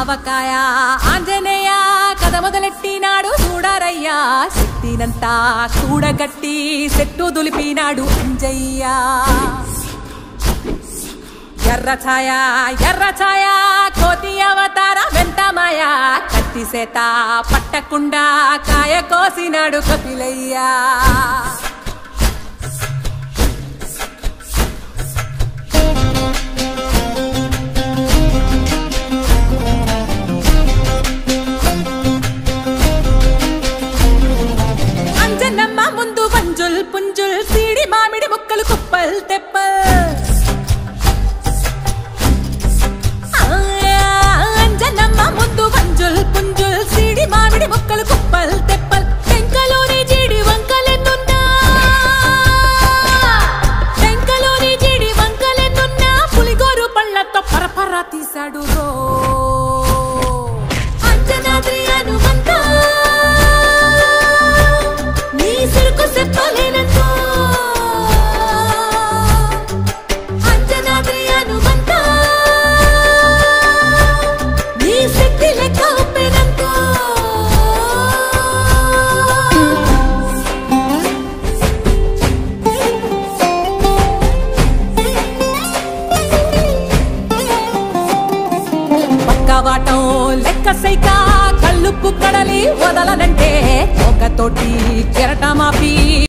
ఆవకాయ ఆంజనేయ కథ మొదలెట్టినాడు చూడరయ్యా శక్తినంతా కూడగట్టి సెట్టు దులిపినాడు అంజయ్య ఎర్ర ఛాయ ఎర్ర ఛాయ కోతి అవతార వెంటమాయ కత్తి సేత పట్టకుండా కాయ కోసినాడు కపిలయ్యా అంజనమ్మ ముందు పంజుల్ పుంజుల్ సీడి మామిడి ముక్కలు కుప్పల్ తెప్పల్ ఆ, అంజనమ్మ ముందు పంజుల్ పుంజుల్ సీడి మామిడి ముక్కలు కుప్పల్ తెప్పల్ టెంకలోని జీడి వంకలెన్నున్నా టెంకలోని జీడి వంకలెన్నున్నా పులిగోరు పళ్ళతో పరపర తీశాడు రో అంజనాద్రి హనుమంతా నీ సిరుకు చెప్పలేనంతో అంజనాద్రి హనుమంత నీ శక్తి లెక్క ఒప్పెనంతో పక్కవాటం లెక్క సైక కళ్ళుప్పు కడలి వదలనంటే ఒకతోటి కెరటమాపి